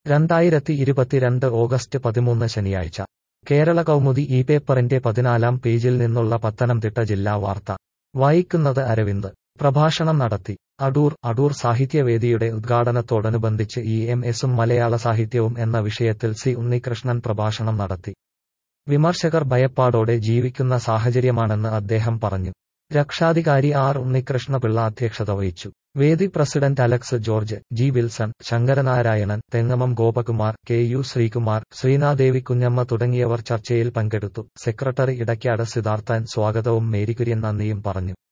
രണ്ടായിരത്തി ഇരുപത്തിരണ്ട് ഓഗസ്റ്റ് പതിമൂന്ന് ശനിയാഴ്ച കേരള കൗമുദി ഈ പേപ്പറിന്റെ പതിനാലാം പേജിൽ നിന്നുള്ള പത്തനംതിട്ട ജില്ലാ വാർത്ത വായിക്കുന്നത് അരവിന്ദ് പ്രഭാഷണം നടത്തി അടൂർ അടൂർ സാഹിത്യവേദിയുടെ ഉദ്ഘാടനത്തോടനുബന്ധിച്ച് ഇ എം എസും മലയാള സാഹിത്യവും എന്ന വിഷയത്തിൽ സി ഉണ്ണികൃഷ്ണൻ പ്രഭാഷണം നടത്തി വിമർശകർ ഭയപ്പാടോടെ ജീവിക്കുന്ന സാഹചര്യമാണെന്ന് അദ്ദേഹം പറഞ്ഞു രക്ഷാധികാരി ആർ ഉണ്ണികൃഷ്ണപിള്ള അധ്യക്ഷത വഹിച്ചു വേദി president Alex George G Wilson Sankaranarayanan Thengamam Gopakumar K U Sreekumar Sreenadevi Kunjamma തുടങ്ങിയവർ ചർച്ചയിൽ പങ്കെടുത്തു സെക്രട്ടറി ഇടയ്ക്കാട് സിദ്ധാർത്ഥൻ സ്വാഗതവും മേരികുര്യൻ നന്ദിയും പറഞ്ഞു